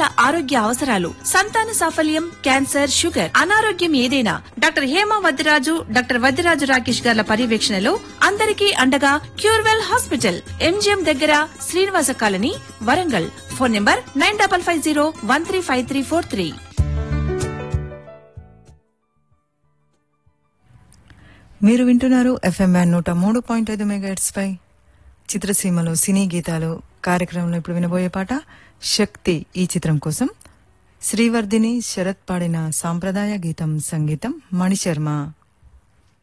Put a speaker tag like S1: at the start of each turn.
S1: ఆరోగ్య అవసరాలు సంతాన సాఫల్యం క్యాన్సర్ షుగర్ అనారోగ్యం ఏదైనా డాక్టర్ హేమ వద్దిరాజు డాక్టర్ వద్దిరాజు రాకేష్ గార్ల పర్యవేక్షణలో అందరికీ అండగా క్యూర్వెల్ హాస్పిటల్ ఎంజిఎం దగ్గర Srinivasa colony Warangal phone number nine double five zero one three five three four three
S2: మీరు వింటున్నారు ఎఫ్ఎం బ్యాండ్ నూట మూడు పాయింట్ ఐదు మెగాహెట్స్ పై చిత్రసీమలో సినీ గీతాలు కార్యక్రమంలో ఇప్పుడు వినబోయే పాట శక్తి ఈ చిత్రం కోసం శ్రీవర్ధిని శరత్ పాడిన సాంప్రదాయ గీతం సంగీతం మణిశర్మ